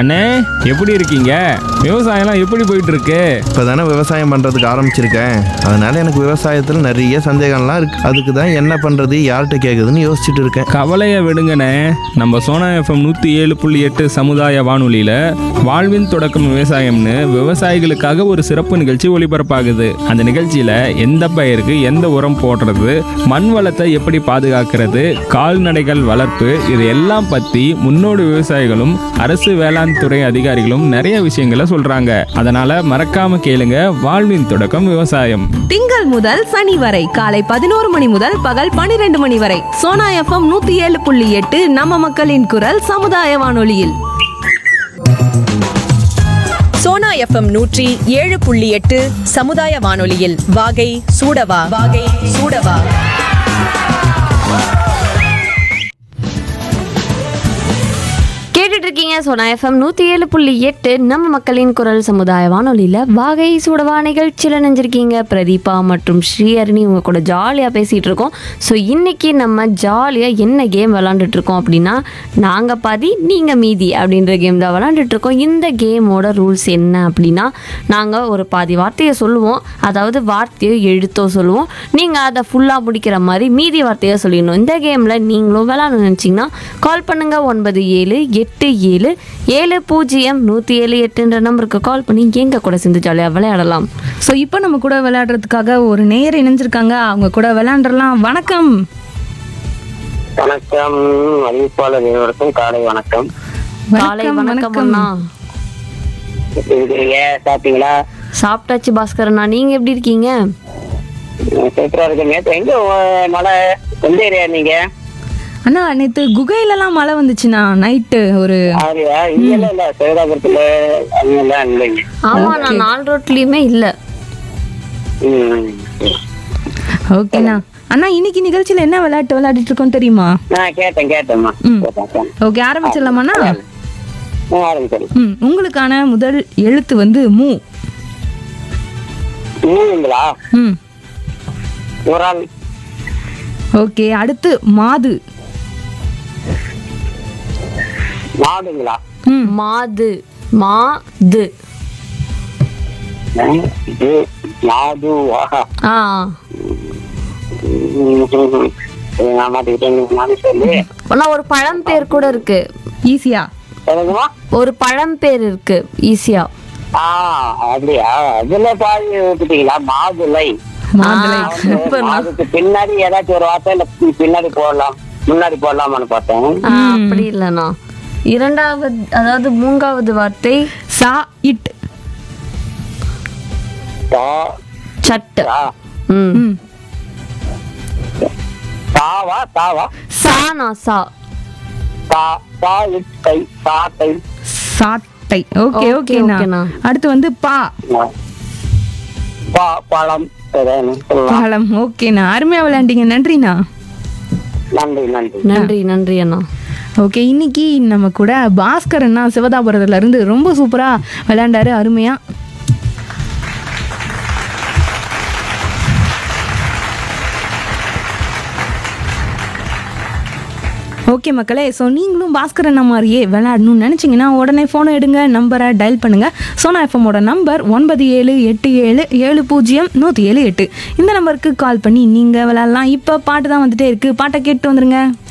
அண்ணே எப்படி இருக்கீங்க விவசாயம்லாம் எப்படி போயிட்டு இருக்கு இப்போ தானே விவசாயம் பண்ணுறதுக்கு ஆரம்பிச்சிருக்கேன் அதனால எனக்கு விவசாயத்தில் நிறைய சந்தேகம்லாம் இருக்கு அதுக்கு தான் என்ன பண்ணுறது யார்கிட்ட கேட்குதுன்னு யோசிச்சுட்டு இருக்கேன் கவலையை விடுங்கண்ணே நம்ம சோனா எஃப்எம் நூற்றி ஏழு புள்ளி எட்டு சமுதாய வானொலியில் வாழ்வின் தொடக்கம் விவசாயம்னு விவசாயிகளுக்காக ஒரு சிறப்பு நிகழ்ச்சி ஒளிபரப்பாகுது அந்த நிகழ்ச்சியில் எந்த பயிருக்கு எந்த உரம் போடுறது மண் வளத்தை எப்படி பாதுகாக்கிறது கால்நடைகள் வளர்ப்பு இது எல்லாம் பற்றி முன்னோடி விவசாயிகளும் அரசு வேளாண் துறை அதிகாரிகளும் நிறைய விஷயங்களை சொல்கிறாங்க அதனால் மறக்காம கேளுங்க வாழ்வின் தொடக்கம் விவசாயம் திங்கள் முதல் சனி வரை காலை பதினோரு மணி முதல் பகல் பனிரெண்டு மணி வரை சோனா எஃப்எம் நூத்தி ஏழு புள்ளி எட்டு நம்ம மக்களின் குரல் சமுதாய வானொலியில் சோனா எஃப்எம் நூற்றி ஏழு புள்ளி எட்டு சமுதாய வானொலியில் வாகை சூடவா வாகை சூடவா கேட்டுட்டு இருக்கீங்க சோனா எஃப்எம் நூற்றி ஏழு புள்ளி எட்டு நம்ம மக்களின் குரல் சமுதாய வானொலியில் வாகை சூடவா நிகழ்ச்சியில் நினைஞ்சிருக்கீங்க பிரதீபா மற்றும் ஸ்ரீஹரணி உங்க கூட ஜாலியாக பேசிகிட்டு இருக்கோம் ஸோ இன்னைக்கு நம்ம ஜாலியாக என்ன கேம் விளாண்டுட்டு இருக்கோம் அப்படின்னா நாங்கள் பாதி நீங்கள் மீதி அப்படின்ற கேம் தான் விளாண்டுட்டு இருக்கோம் இந்த கேமோட ரூல்ஸ் என்ன அப்படின்னா நாங்கள் ஒரு பாதி வார்த்தையை சொல்லுவோம் அதாவது வார்த்தையோ எழுத்தோ சொல்லுவோம் நீங்கள் அதை ஃபுல்லாக முடிக்கிற மாதிரி மீதி வார்த்தையை சொல்லிடணும் இந்த கேமில் நீங்களும் விளாடணும்னு நினச்சிங்கன்னா கால் பண்ணுங்கள் ஒன்பது ஏழு எட்டு ஏழு ஏழு பூஜ்ஜியம் நூற்றி ஏழு எட்டுன்ற நம்பருக்கு கால் பண்ணி எங்கள் கூட சேர்ந்து ஜாலியாக விளையாடலாம் ஸோ இப்போ நம்ம கூட விளையாடுறதுக்காக ஒரு நேயர் இணைஞ்சிருக்காங்க அவங்க கூட விளையாண்டுறலாம் வணக்கம் வணக்கம் அறிவிப்பாளர் இருவருக்கும் காலை வணக்கம் காலை வணக்கம் அண்ணா எப்படி இருக்கிறீங்க சாப்பிட்டீங்களா சாப்பிட்டாச்சு பாஸ்கர் அண்ணா நீங்கள் எப்படி இருக்கீங்க சூப்பரா இருக்கு நேற்று எங்க உ- மழை எந்த ஏரியா நீங்க அண்ணா நேத்து குகையிலலாம் மழை வந்துச்சுண்ணா நைட்டு ஒரு ஆரியா இங்கெல்லாம் இல்ல சேதாபுரத்துல அங்கெல்லாம் இல்லைங்க ஆமாம் நான் நாலு ரோட்லேயுமே இல்லை ம். ஓகேண்ணா அண்ணா இன்னைக்கு நிகழ்ச்சியில என்ன விளையாட்டு விளையாடிட்டு இருக்கோம் தெரியுமா நான் கேட்டேன் கேட்டேம்மா ம். கேட்டேன், கேட்டேன். ஓகே ஆரம்பிச்சிடலாமாண்ணா ஆ, ஆரம்பிச்சேன் ம் உங்களுக்கான முதல் எழுத்து வந்து மூ நீங்களா ம் ஒரு ஆள் ஓகே அடுத்து மாது மாடுங்களா ம் மாது மாது ம், இது மாடு ஆஹா ஆ நான் மாட்டிக்கிட்டேன் நானும் சொல்லி அண்ணா ஒரு பழம்பேர் கூட இருக்கு ஈஸியா எனக்குமா ஒரு பழம்பேர் இருக்கு ஈஸியா ஆ அப்படியா அதுல பாதி விட்டுட்டீங்களா மாதுளை மாதுளை ஆ, சூப்பர் அதுக்கு பின்னாடி ஏதாச்சும் ஒரு வார்த்தை இல்ல பி- பின்னாடி போடலாம் முன்னாடி போடலாமான்னு பார்த்தேன் ஆ, அப்படி இல்லைண்ணா இரண்டாவது அதாவது மூன்றாவது வார்த்தை சா இட் தா சட்டு தா. ம் ம் தாவா தாவா சானா சா தா தா இட்டை சாட்டை சாட்டை ஓகே ஓகே, ஓகேண்ணா ஓகேண்ணா. அடுத்து வந்து பா பா பழம் ஏதாவது சொல்லலாம் பழம் ஓகேண்ணா அருமையா விளையாண்டீங்க நன்றிண்ணா நன்றி நன்றி நன்றி நன்றி அண்ணா ஓகே இன்னைக்கு நம்ம கூட பாஸ்கர் அண்ணா சிவதாபுரத்துல இருந்து ரொம்ப சூப்பரா விளையாண்டாரு அருமையா ஓகே மக்களே ஸோ நீங்களும் பாஸ்கர் அண்ணா மாதிரியே விளையாடணும்னு நினச்சிங்கன்னா உடனே ஃபோனை எடுங்க நம்பரை டயல் பண்ணுங்கள் சோனா எஃப்எம்மோட நம்பர் ஒன்பது ஏழு எட்டு ஏழு ஏழு பூஜ்ஜியம் நூற்றி ஏழு எட்டு இந்த நம்பருக்கு கால் பண்ணி நீங்கள் விளையாடலாம் இப்போ பாட்டு தான் வந்துட்டே இருக்குது பாட்டை கேட்டு வந்துருங்க